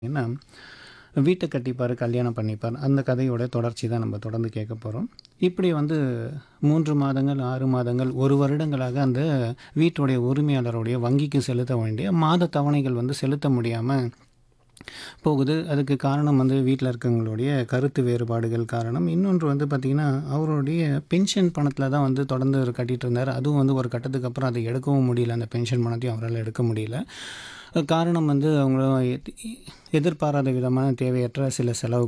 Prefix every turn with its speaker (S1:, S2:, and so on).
S1: ஏன்னா வீட்டை கட்டிப்பார் கல்யாணம் பண்ணிப்பார் அந்த கதையோட தொடர்ச்சி தான் நம்ம தொடர்ந்து கேட்க போகிறோம் இப்படி வந்து மூன்று மாதங்கள் ஆறு மாதங்கள் ஒரு வருடங்களாக அந்த வீட்டுடைய உரிமையாளருடைய வங்கிக்கு செலுத்த வேண்டிய மாத தவணைகள் வந்து செலுத்த முடியாமல் போகுது அதுக்கு காரணம் வந்து வீட்டில் இருக்கவங்களுடைய கருத்து வேறுபாடுகள் காரணம் இன்னொன்று வந்து பார்த்திங்கன்னா அவருடைய பென்ஷன் பணத்தில் தான் வந்து தொடர்ந்து அவர் கட்டிகிட்டு இருந்தார் அதுவும் வந்து ஒரு கட்டத்துக்கு அப்புறம் அதை எடுக்கவும் முடியல அந்த பென்ஷன் பணத்தையும் அவரால் எடுக்க முடியல காரணம் வந்து அவங்க எதிர்பாராத விதமான தேவையற்ற சில செலவுகள்